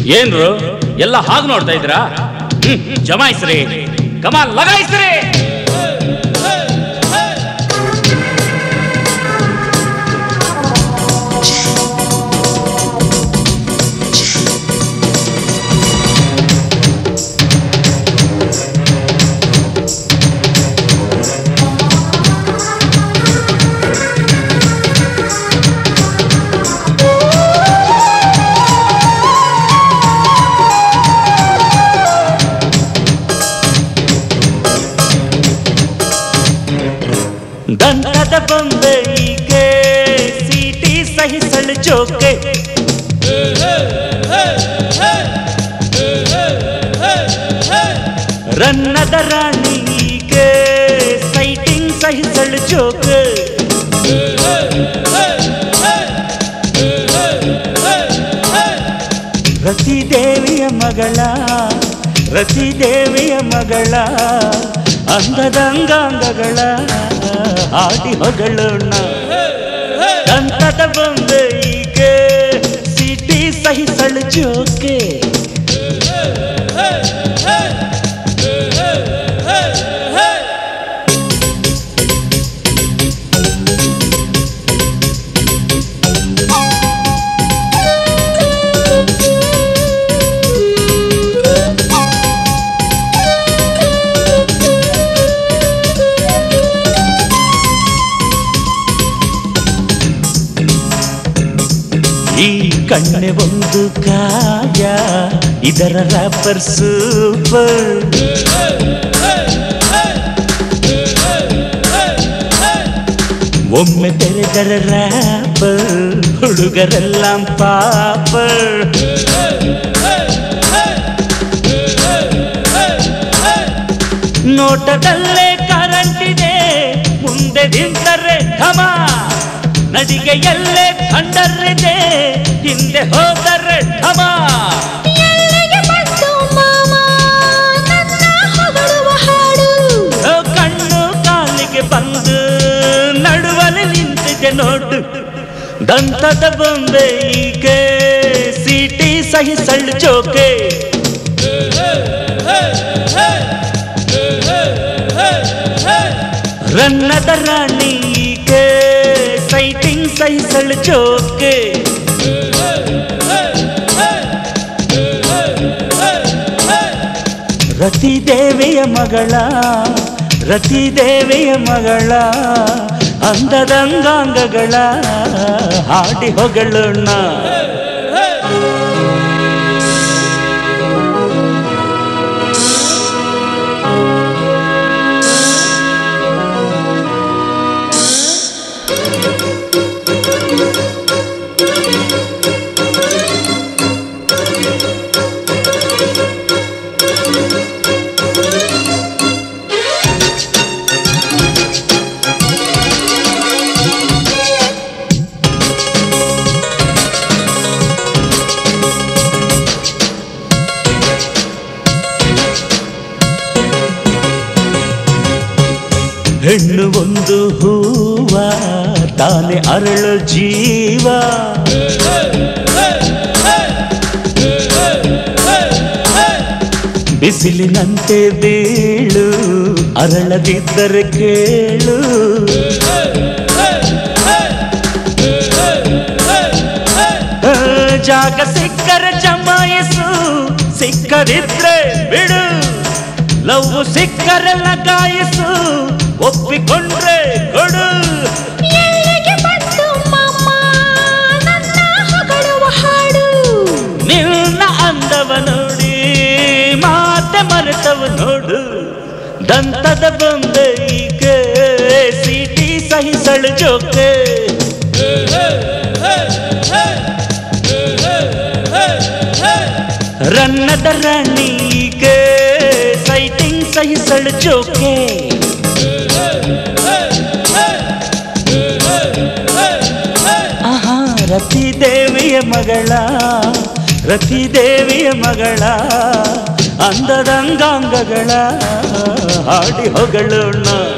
ಏನ್ರು ಎಲ್ಲ ಹಾಗೆ ನೋಡ್ತಾ ಇದ್ರಾ ಹ್ಮ್ ಜಮಾಯಿಸ್ರಿ ಕಮಾಲ್ ಲಗಾಯಿಸ್ರಿ ದಂಡದ ಬೊಂಬೆಗೆ ಸೀಟಿ ಸಹಿಸಲು ಜೋಕೆ ರನ್ನದ ರಾಣಿಗೆ ಸೈಟಿಂಗ್ ಸಹಿಸಲು ಜೋಕೆ ರತಿದೇವಿಯ ಮಗಳ ರತಿದೇವಿಯ ಮಗಳ ಅಂಗದ ಅಂಗಾಂಗಗಳ ಆಡಿ ಹೊಗಳೋಣ ದಂತದ ಬೊಂಬೆಗೆ ಸಿಟಿ ಸಹಿಸಲು ಜೋಕೆ ಈ ಕಣ್ಣೆ ಒಂದು ಕಾಯ ಇದರ ರ್ಯಾಪರ್ ಸೂಪರ್ ಒಮ್ಮೆ ತೆರೆದರ ರ್ಯಾಪರ್ ಹುಡುಗರೆಲ್ಲ ಪಾಪರ್ ನೋಟದಲ್ಲೇ ಕರೆಂಟ್ ಇದೆ ಮುಂದೆ ನಿಂತರೆ ಘಮ ನಡಿಗೆಯಲ್ಲೇ ಥಂಡರ್ ಇದೆ ಹಿಂದೆ ಹೋದರೆ ಢಮ ಎಲ್ಲಿಗೆ ಬಂತು ಮಾಮ ನನ್ನ ಹೊಗಳುವ ಹಾಡು ಓ ಕಣ್ಣು ಕಾಲಿಗೆ ಬಂದು ನಡುವಲ್ಲಿ ನಿಂತಿದೆ ನೋಡು ದಂತದ ಬೊಂಬೆಗೆ ಸಿಟಿ ಸಹಿಸಳು ಜೋಕೆ ರನ್ನದ ರಾಣಿಗೆ ಸೈಟಿಂಗ್ ಸಹಿಸಳು ಜೋಕೆ ರತಿದೇವಿಯ ಮಗಳ ರತಿದೇವಿಯ ಮಗಳ ಅಂದದಂಗಾಂಗಗಳ ಹಾಡಿ ಹೊಗಳೋಣ ಹೆಣ್ಣು ಒಂದು ಹೂವ ತಾನೆ ಅರಳು ಜೀವ ಬಿಸಿಲಿನಂತೆ ಬೀಳು ಅರಳದಿದ್ದರೆ ಕೇಳು ಆ, ಜಾಗ ಸಿಕ್ಕರೆ ಜಮಾಯಿಸು ಸಿಕ್ಕದಿದ್ರೆ ಬಿಡು ಲವ್ ಸಿಕ್ಕರೆ ಲಗಾಯಿಸು ಒಪ್ಪಿಕೊಂಡ್ರೆ ಕೊಡು ಎಲ್ಲಿಗೆ ಬಂತು ಮಾಮ ನನ್ನ ಹೊಗಳುವ ಹಾಡು ನಿನ್ನ ಅಂದವ ನೋಡಿ ಮಾತೆ ಮರೆತವ ನೋಡು ದಂತದ ಬೊಂಬೆಗೆ ಸಿಟಿ ಸಹಿಸಳು ಜೋಕೆ ರನ್ನದ ರಾಣಿಗೆ ಸೈಟಿಂಗ್ ಸಹಿಸಳು ಜೋಕೆ ಆಹಾ ರತಿದೇವಿಯ ಮಗಳ ರತಿದೇವಿಯ ಮಗಳ ಅಂದದಂಗಾಂಗಗಳ ಹಾಡಿ ಹೊಗಳೋಣ